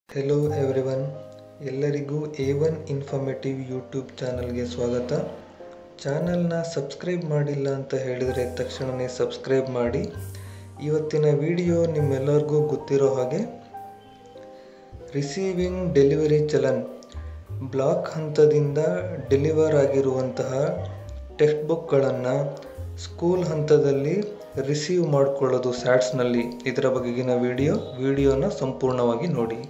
hello everyone ಎಲ್ಲರಿಗೂ A one informative YouTube ಚಾನಲ್ಗೆ ಸ್ವಾಗತ ಚಾನಲ್ನ ಸಬ್ಸ್ಕ್ರೈಬ್ ಮಾಡಿಲ್ಲ ಅಂತ ಹೇಳಿದರೆ ತಕ್ಷಣವೇ ಸಬ್ಸ್ಕ್ರೈಬ್ ಮಾಡಿ ಇವತ್ತಿನ ವಿಡಿಯೋ ನಿಮ್ಮೆಲ್ಲರಿಗೂ ಗೊತ್ತಿರೋ ಹಾಗೆ ರಿಸೀವಿಂಗ್ ಡೆಲಿವರಿ ಚಲನ್ ಬ್ಲಾಕ್ ಹಂತದಿಂದ ಡೆಲಿವರ್ ಆಗಿರುವಂತಹ ಟೆಕ್ಸ್ಟ್ ಬುಕ್ಗಳನ್ನು ಸ್ಕೂಲ್ ಹಂತದಲ್ಲಿ ರಿಸೀವ್ ಮಾಡಿಕೊಳ್ಳೋದು ಸ್ಯಾಟ್ಸ್ನಲ್ಲಿ ಇದರ ಬಗೆಗಿನ ವಿಡಿಯೋ ವಿಡಿಯೋನ ಸಂಪೂರ್ಣವಾಗಿ ನೋಡಿ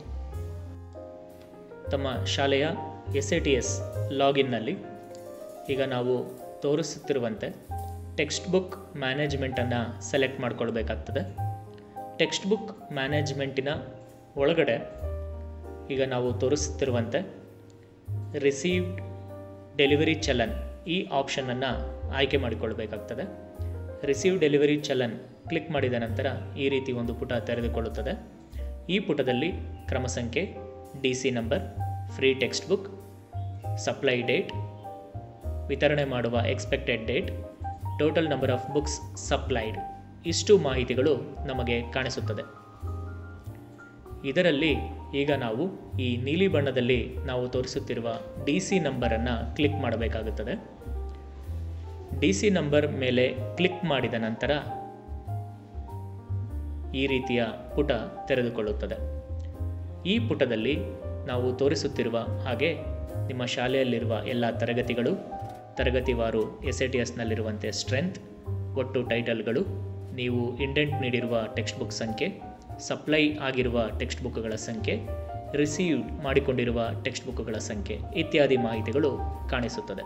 ತಮ್ಮ ಶಾಲೆಯ ಎಸ್ ಎ ಟಿ ಎಸ್ ಲಾಗಿನ್ನಲ್ಲಿ ಈಗ ನಾವು ತೋರಿಸುತ್ತಿರುವಂತೆ ಟೆಕ್ಸ್ಟ್ ಬುಕ್ ಮ್ಯಾನೇಜ್ಮೆಂಟನ್ನು ಸೆಲೆಕ್ಟ್ ಮಾಡ್ಕೊಳ್ಬೇಕಾಗ್ತದೆ ಟೆಕ್ಸ್ಟ್ ಬುಕ್ ಮ್ಯಾನೇಜ್ಮೆಂಟಿನ ಒಳಗಡೆ ಈಗ ನಾವು ತೋರಿಸುತ್ತಿರುವಂತೆ ರಿಸೀವ್ಡ್ ಡೆಲಿವರಿ ಚಲನ್ ಈ ಆಪ್ಷನನ್ನು ಆಯ್ಕೆ ಮಾಡಿಕೊಳ್ಬೇಕಾಗ್ತದೆ ರಿಸೀವ್ ಡೆಲಿವರಿ ಚಲನ್ ಕ್ಲಿಕ್ ಮಾಡಿದ ನಂತರ ಈ ರೀತಿ ಒಂದು ಪುಟ ತೆರೆದುಕೊಳ್ಳುತ್ತದೆ ಈ ಪುಟದಲ್ಲಿ ಕ್ರಮ ಸಂಖ್ಯೆ D C number free text book supply date ವಿತರಣೆ ಮಾಡುವ expected date total number of books supplied ಇಷ್ಟು ಮಾಹಿತಿಗಳು ನಮಗೆ ಕಾಣಿಸುತ್ತದೆ ಇದರಲ್ಲಿ ಈಗ ನಾವು ಈ ನೀಲಿ ಬಣ್ಣದಲ್ಲಿ ನಾವು ತೋರಿಸುತ್ತಿರುವ ಡಿ ಸಿ ನಂಬರನ್ನು ಕ್ಲಿಕ್ ಮಾಡಬೇಕಾಗುತ್ತದೆ ಡಿ ಸಿ ನಂಬರ್ ಮೇಲೆ ಕ್ಲಿಕ್ ಮಾಡಿದ ನಂತರ ಈ ರೀತಿಯ ಪುಟ ತೆರೆದುಕೊಳ್ಳುತ್ತದೆ ಈ ಪುಟದಲ್ಲಿ ನಾವು ತೋರಿಸುತ್ತಿರುವ ಹಾಗೆ ನಿಮ್ಮ ಶಾಲೆಯಲ್ಲಿರುವ ಎಲ್ಲ ತರಗತಿಗಳು ತರಗತಿವಾರು ಎಸ್ ಎ ಟಿ ಎಸ್ನಲ್ಲಿರುವಂತೆ ಸ್ಟ್ರೆಂತ್ ಒಟ್ಟು ಟೈಟಲ್ಗಳು ನೀವು ಇಂಡೆಂಟ್ ನೀಡಿರುವ ಟೆಕ್ಸ್ಟ್ ಬುಕ್ ಸಂಖ್ಯೆ ಸಪ್ಲೈ ಆಗಿರುವ ಟೆಕ್ಸ್ಟ್ ಬುಕ್ಗಳ ಸಂಖ್ಯೆ ರಿಸೀವ್ಡ್ ಮಾಡಿಕೊಂಡಿರುವ ಟೆಕ್ಸ್ಟ್ ಬುಕ್ಗಳ ಸಂಖ್ಯೆ ಇತ್ಯಾದಿ ಮಾಹಿತಿಗಳು ಕಾಣಿಸುತ್ತದೆ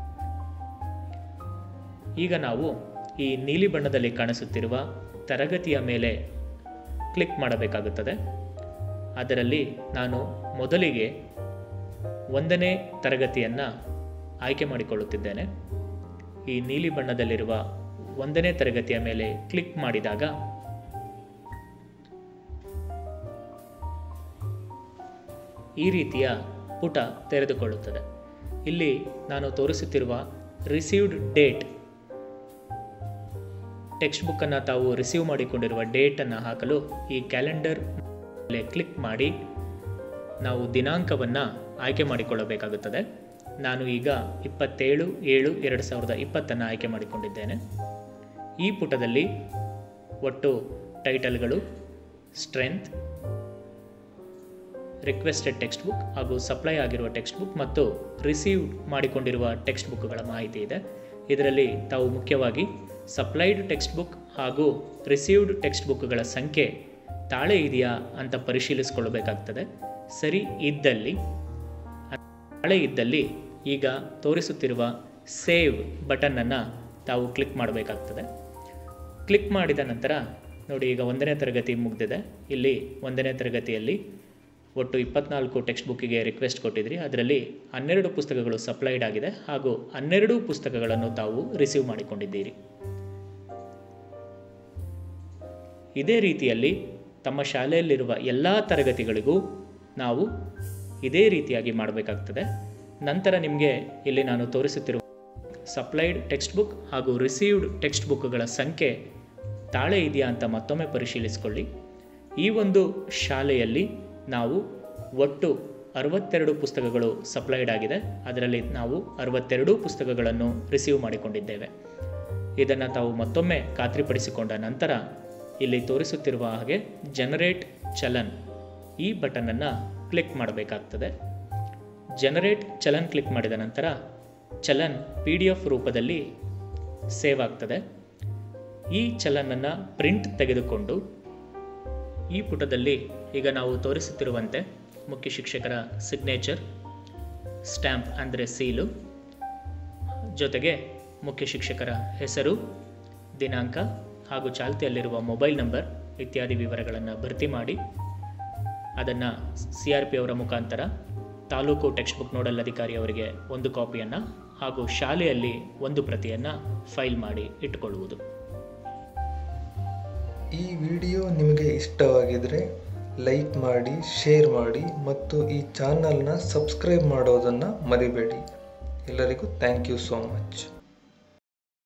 ಈಗ ನಾವು ಈ ನೀಲಿ ಬಣ್ಣದಲ್ಲಿ ಕಾಣಿಸುತ್ತಿರುವ ತರಗತಿಯ ಮೇಲೆ ಕ್ಲಿಕ್ ಮಾಡಬೇಕಾಗುತ್ತದೆ ಅದರಲ್ಲಿ ನಾನು ಮೊದಲಿಗೆ ಒಂದನೇ ತರಗತಿಯನ್ನು ಆಯ್ಕೆ ಮಾಡಿಕೊಳ್ಳುತ್ತಿದ್ದೇನೆ ಈ ನೀಲಿ ಬಣ್ಣದಲ್ಲಿರುವ ಒಂದನೇ ತರಗತಿಯ ಮೇಲೆ ಕ್ಲಿಕ್ ಮಾಡಿದಾಗ ಈ ರೀತಿಯ ಪುಟ ತೆರೆದುಕೊಳ್ಳುತ್ತದೆ ಇಲ್ಲಿ ನಾನು ತೋರಿಸುತ್ತಿರುವ ರಿಸೀವ್ಡ್ ಡೇಟ್ ಟೆಕ್ಸ್ಟ್ ಬುಕ್ಕನ್ನು ತಾವು ರಿಸೀವ್ ಮಾಡಿಕೊಂಡಿರುವ ಡೇಟನ್ನು ಹಾಕಲು ಈ ಕ್ಯಾಲೆಂಡರ್ ಮೇಲೆ ಕ್ಲಿಕ್ ಮಾಡಿ ನಾವು ದಿನಾಂಕವನ್ನು ಆಯ್ಕೆ ಮಾಡಿಕೊಳ್ಳಬೇಕಾಗುತ್ತದೆ ನಾನು ಈಗ ಇಪ್ಪತ್ತೇಳು ಏಳು ಎರಡು ಸಾವಿರದ ಇಪ್ಪತ್ತನ್ನು ಆಯ್ಕೆ ಮಾಡಿಕೊಂಡಿದ್ದೇನೆ ಈ ಪುಟದಲ್ಲಿ ಒಟ್ಟು ಟೈಟಲ್ಗಳು ಸ್ಟ್ರೆಂತ್ ರಿಕ್ವೆಸ್ಟೆಡ್ ಟೆಕ್ಸ್ಟ್ ಬುಕ್ ಹಾಗೂ ಸಪ್ಲೈ ಆಗಿರುವ ಟೆಕ್ಸ್ಟ್ ಬುಕ್ ಮತ್ತು ರಿಸೀವ್ ಮಾಡಿಕೊಂಡಿರುವ ಟೆಕ್ಸ್ಟ್ ಬುಕ್ಗಳ ಮಾಹಿತಿ ಇದೆ ಇದರಲ್ಲಿ ತಾವು ಮುಖ್ಯವಾಗಿ ಸಪ್ಲೈಡ್ ಟೆಕ್ಸ್ಟ್ ಬುಕ್ ಹಾಗೂ ರಿಸೀವ್ಡ್ ಟೆಕ್ಸ್ಟ್ ಬುಕ್ಗಳ ಸಂಖ್ಯೆ ತಾಳೆ ಇದೆಯಾ ಅಂತ ಪರಿಶೀಲಿಸಿಕೊಳ್ಳಬೇಕಾಗ್ತದೆ ಸರಿ ಇದ್ದಲ್ಲಿ ತಾಳೆ ಇದ್ದಲ್ಲಿ ಈಗ ತೋರಿಸುತ್ತಿರುವ ಸೇವ್ ಬಟನ್ನನ್ನು ತಾವು ಕ್ಲಿಕ್ ಮಾಡಬೇಕಾಗ್ತದೆ ಕ್ಲಿಕ್ ಮಾಡಿದ ನಂತರ ನೋಡಿ ಈಗ ಒಂದನೇ ತರಗತಿ ಮುಗಿದಿದೆ ಇಲ್ಲಿ ಒಂದನೇ ತರಗತಿಯಲ್ಲಿ ಒಟ್ಟು ಇಪ್ಪತ್ನಾಲ್ಕು ಟೆಕ್ಸ್ಟ್ ಬುಕ್ಕಿಗೆ ರಿಕ್ವೆಸ್ಟ್ ಕೊಟ್ಟಿದ್ರಿ ಅದರಲ್ಲಿ ಹನ್ನೆರಡು ಪುಸ್ತಕಗಳು ಸಪ್ಲೈಡ್ ಆಗಿದೆ ಹಾಗೂ ಹನ್ನೆರಡು ಪುಸ್ತಕಗಳನ್ನು ತಾವು ರಿಸೀವ್ ಮಾಡಿಕೊಂಡಿದ್ದೀರಿ ಇದೇ ರೀತಿಯಲ್ಲಿ ತಮ್ಮ ಶಾಲೆಯಲ್ಲಿರುವ ಎಲ್ಲ ತರಗತಿಗಳಿಗೂ ನಾವು ಇದೇ ರೀತಿಯಾಗಿ ಮಾಡಬೇಕಾಗ್ತದೆ ನಂತರ ನಿಮಗೆ ಇಲ್ಲಿ ನಾನು ತೋರಿಸುತ್ತಿರುವ ಸಪ್ಲೈಡ್ ಟೆಕ್ಸ್ಟ್ ಬುಕ್ ಹಾಗೂ ರಿಸೀವ್ಡ್ ಟೆಕ್ಸ್ಟ್ ಬುಕ್ಗಳ ಸಂಖ್ಯೆ ತಾಳೆ ಇದೆಯಾ ಅಂತ ಮತ್ತೊಮ್ಮೆ ಪರಿಶೀಲಿಸಿಕೊಳ್ಳಿ ಈ ಒಂದು ಶಾಲೆಯಲ್ಲಿ ನಾವು ಒಟ್ಟು ಅರವತ್ತೆರಡು ಪುಸ್ತಕಗಳು ಸಪ್ಲೈಡ್ ಆಗಿದೆ ಅದರಲ್ಲಿ ನಾವು ಅರವತ್ತೆರಡು ಪುಸ್ತಕಗಳನ್ನು ರಿಸೀವ್ ಮಾಡಿಕೊಂಡಿದ್ದೇವೆ ಇದನ್ನು ತಾವು ಮತ್ತೊಮ್ಮೆ ಖಾತ್ರಿಪಡಿಸಿಕೊಂಡ ನಂತರ ಇಲ್ಲಿ ತೋರಿಸುತ್ತಿರುವ ಹಾಗೆ ಜನರೇಟ್ ಚಲನ್ ಈ ಬಟನನ್ನು ಕ್ಲಿಕ್ ಮಾಡಬೇಕಾಗ್ತದೆ ಜನರೇಟ್ ಚಲನ್ ಕ್ಲಿಕ್ ಮಾಡಿದ ನಂತರ ಚಲನ್ ಪಿ ಡಿ ಎಫ್ ರೂಪದಲ್ಲಿ ಸೇವ್ ಆಗ್ತದೆ ಈ ಚಲನನ್ನು ಪ್ರಿಂಟ್ ತೆಗೆದುಕೊಂಡು ಈ ಪುಟದಲ್ಲಿ ಈಗ ನಾವು ತೋರಿಸುತ್ತಿರುವಂತೆ ಮುಖ್ಯ ಶಿಕ್ಷಕರ ಸಿಗ್ನೇಚರ್ ಸ್ಟ್ಯಾಂಪ್ ಅಂದರೆ ಸೀಲು ಜೊತೆಗೆ ಮುಖ್ಯ ಶಿಕ್ಷಕರ ಹೆಸರು ದಿನಾಂಕ ಹಾಗೂ ಚಾಲ್ತಿಯಲ್ಲಿರುವ ಮೊಬೈಲ್ ನಂಬರ್ ಇತ್ಯಾದಿ ವಿವರಗಳನ್ನು ಭರ್ತಿ ಮಾಡಿ ಅದನ್ನು ಸಿ ಆರ್ ಪಿ ಅವರ ಮುಖಾಂತರ ತಾಲೂಕು ಟೆಕ್ಸ್ಟ್ ಬುಕ್ ನೋಡಲ್ ಅಧಿಕಾರಿ ಅವರಿಗೆ ಒಂದು ಕಾಪಿಯನ್ನು ಹಾಗೂ ಶಾಲೆಯಲ್ಲಿ ಒಂದು ಪ್ರತಿಯನ್ನು ಫೈಲ್ ಮಾಡಿ ಇಟ್ಟುಕೊಳ್ಳುವುದು ಈ ವಿಡಿಯೋ ನಿಮಗೆ ಇಷ್ಟವಾಗಿದರೆ ಲೈಕ್ ಮಾಡಿ ಶೇರ್ ಮಾಡಿ ಮತ್ತು ಈ ಚಾನಲ್ನ ಸಬ್ಸ್ಕ್ರೈಬ್ ಮಾಡೋದನ್ನು ಮರಿಬೇಡಿ ಎಲ್ಲರಿಗೂ ಥ್ಯಾಂಕ್ ಯು ಸೋ ಮಚ್